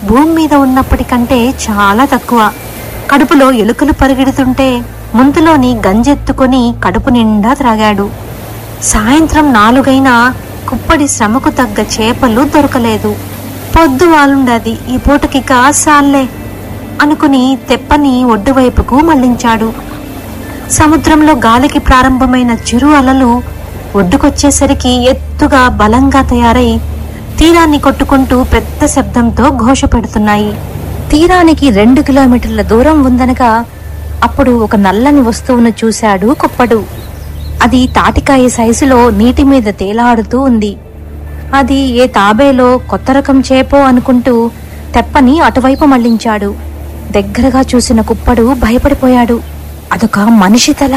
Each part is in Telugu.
భూమి మీద ఉన్నప్పటికంటే చాలా తక్కువ కడుపులో ఎలుకలు పరిగెడుతుంటే ముందులోని గంజెత్తుకొని కడుపు నిండా త్రాగాడు సాయంత్రం నాలుగైనా కుప్పడి శ్రమకు తగ్గ చేపలు దొరకలేదు పొద్దు వాలుండది ఈ పూటకి కాసాల్లే అనుకుని తెప్పని ఒడ్డు వైపుకు మళ్లించాడు సముద్రంలో గాలికి ప్రారంభమైన చిరు అలలు ఒడ్డుకొచ్చేసరికి ఎత్తుగా బలంగా తయారై తీరాన్ని కొట్టుకుంటూ పెద్ద శబ్దంతో ఘోష పెడుతున్నాయి తీరానికి రెండు కిలోమీటర్ల దూరం ఉందనగా అప్పుడు ఒక నల్లని వస్తువును చూశాడు కుప్పడు అది తాటికాయ సైజులో నీటి మీద తేలాడుతూ ఉంది అది ఏ తాబేలో కొత్త రకం చేపో అనుకుంటూ తెప్పని అటువైపు మళ్లించాడు దగ్గరగా చూసిన కుప్పడు భయపడిపోయాడు అదొక మనిషి తల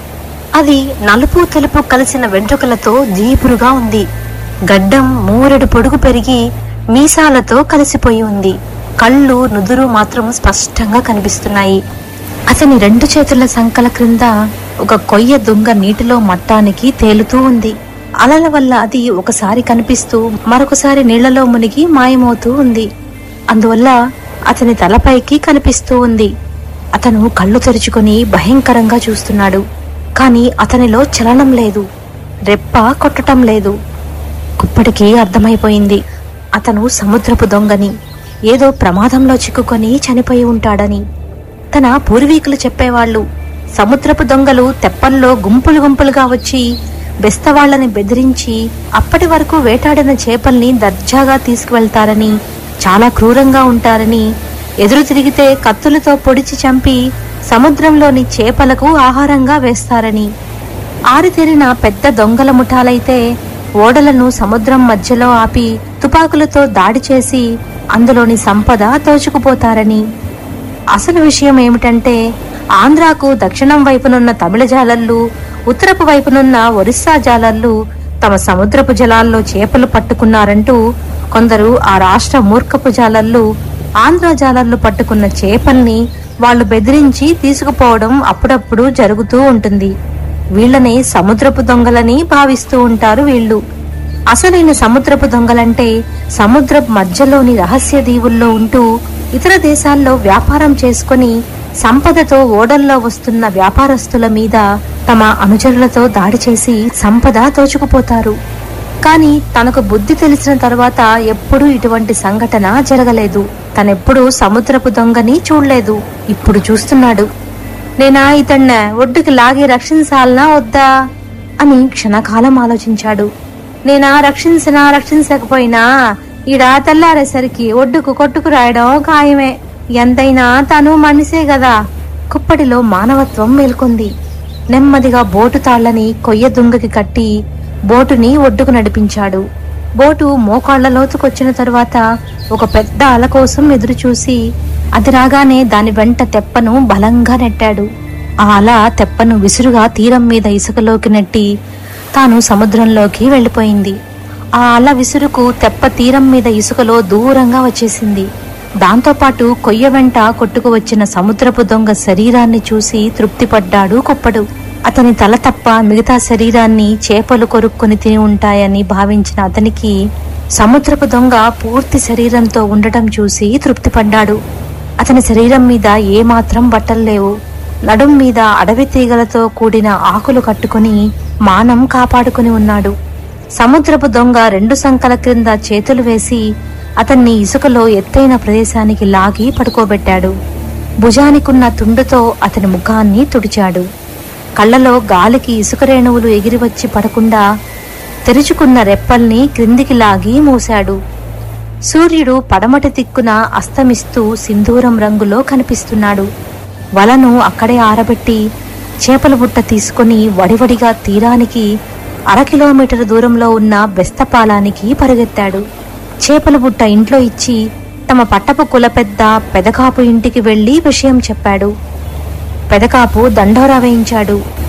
అది నలుపు తెలుపు కలిసిన వెంట్రుకలతో జీపురుగా ఉంది గడ్డం మూరెడు పొడుగు పెరిగి మీసాలతో కలిసిపోయి ఉంది కళ్ళు నుదురు మాత్రం స్పష్టంగా కనిపిస్తున్నాయి అతని రెండు చేతుల సంకల క్రింద ఒక కొయ్య దుంగ నీటిలో మట్టానికి తేలుతూ ఉంది అలల వల్ల అది ఒకసారి కనిపిస్తూ మరొకసారి నీళ్లలో మునిగి మాయమవుతూ ఉంది అందువల్ల అతని తలపైకి కనిపిస్తూ ఉంది అతను కళ్ళు తెరుచుకొని భయంకరంగా చూస్తున్నాడు కాని అతనిలో చలనం లేదు రెప్ప కొట్టటం లేదు కుప్పటికి అర్థమైపోయింది అతను సముద్రపు దొంగని ఏదో ప్రమాదంలో చిక్కుకొని చనిపోయి ఉంటాడని తన పూర్వీకులు చెప్పేవాళ్ళు సముద్రపు దొంగలు తెప్పల్లో గుంపులు గుంపులుగా వచ్చి బెస్తవాళ్లని బెదిరించి అప్పటి వరకు వేటాడిన చేపల్ని దర్జాగా తీసుకువెళ్తారని చాలా క్రూరంగా ఉంటారని ఎదురు తిరిగితే కత్తులతో పొడిచి చంపి సముద్రంలోని చేపలకు ఆహారంగా వేస్తారని ఆరితేరిన పెద్ద దొంగల ముఠాలైతే ఓడలను సముద్రం మధ్యలో ఆపి తుపాకులతో దాడి చేసి అందులోని సంపద దోచుకుపోతారని అసలు విషయం ఏమిటంటే ఆంధ్రాకు దక్షిణం వైపునున్న తమిళ జాలర్లు ఉత్తరపు వైపునున్న ఒరిస్సా జాలర్లు తమ సముద్రపు జలాల్లో చేపలు పట్టుకున్నారంటూ కొందరు ఆ రాష్ట్ర మూర్ఖపు జాలర్లు ఆంధ్ర జాలర్లు పట్టుకున్న చేపల్ని వాళ్ళు బెదిరించి తీసుకుపోవడం అప్పుడప్పుడు జరుగుతూ ఉంటుంది వీళ్ళని సముద్రపు దొంగలని భావిస్తూ ఉంటారు వీళ్ళు అసలైన సముద్రపు దొంగలంటే సముద్రపు మధ్యలోని రహస్య దీవుల్లో ఉంటూ ఇతర దేశాల్లో వ్యాపారం చేసుకొని సంపదతో ఓడల్లో వస్తున్న వ్యాపారస్తుల మీద తమ అనుచరులతో దాడి చేసి సంపద దోచుకుపోతారు కానీ తనకు బుద్ధి తెలిసిన తర్వాత ఎప్పుడూ ఇటువంటి సంఘటన జరగలేదు తనెప్పుడు సముద్రపు దొంగని చూడలేదు ఇప్పుడు చూస్తున్నాడు నేనా ఇతన్న ఒడ్డుకి లాగి రక్షించాలనా వద్దా అని క్షణకాలం ఆలోచించాడు నేనా రక్షించినా రక్షించకపోయినా ఈడ తెల్లారేసరికి ఒడ్డుకు కొట్టుకు రాయడం ఖాయమే ఎంతైనా తను మనిషే కదా కుప్పటిలో మానవత్వం మేల్కొంది నెమ్మదిగా బోటు తాళ్లని కొయ్య దుంగకి కట్టి బోటుని ఒడ్డుకు నడిపించాడు బోటు మోకాళ్ల లోతుకొచ్చిన తరువాత ఒక పెద్ద అల కోసం ఎదురు చూసి అది రాగానే దాని వెంట తెప్పను బలంగా నెట్టాడు ఆ అల తెప్పను విసురుగా తీరం మీద ఇసుకలోకి నెట్టి తాను సముద్రంలోకి వెళ్ళిపోయింది ఆ అల విసురుకు తెప్ప తీరం మీద ఇసుకలో దూరంగా వచ్చేసింది దాంతోపాటు కొయ్య వెంట కొట్టుకు వచ్చిన సముద్రపు దొంగ శరీరాన్ని చూసి తృప్తిపడ్డాడు కుప్పడు అతని తల తప్ప మిగతా శరీరాన్ని చేపలు కొరుక్కుని తిని ఉంటాయని భావించిన అతనికి సముద్రపు దొంగ పూర్తి శరీరంతో ఉండటం చూసి తృప్తిపడ్డాడు అతని శరీరం మీద ఏమాత్రం బట్టలు లేవు నడుం మీద అడవి తీగలతో కూడిన ఆకులు కట్టుకుని మానం కాపాడుకుని ఉన్నాడు సముద్రపు దొంగ రెండు సంకల క్రింద చేతులు వేసి అతన్ని ఇసుకలో ఎత్తైన ప్రదేశానికి లాగి పడుకోబెట్టాడు భుజానికున్న తుండుతో అతని ముఖాన్ని తుడిచాడు కళ్ళలో గాలికి ఇసుక రేణువులు ఎగిరివచ్చి పడకుండా తెరుచుకున్న రెప్పల్ని క్రిందికి లాగి మూశాడు సూర్యుడు పడమటి దిక్కున అస్తమిస్తూ సింధూరం రంగులో కనిపిస్తున్నాడు వలను అక్కడే ఆరబెట్టి చేపల బుట్ట తీసుకొని వడివడిగా తీరానికి అర కిలోమీటర్ దూరంలో ఉన్న బెస్తపాలానికి పరిగెత్తాడు చేపల బుట్ట ఇంట్లో ఇచ్చి తమ పట్టపు కుల పెద్ద పెదకాపు ఇంటికి వెళ్లి విషయం చెప్పాడు పెదకాపు దండోరా వేయించాడు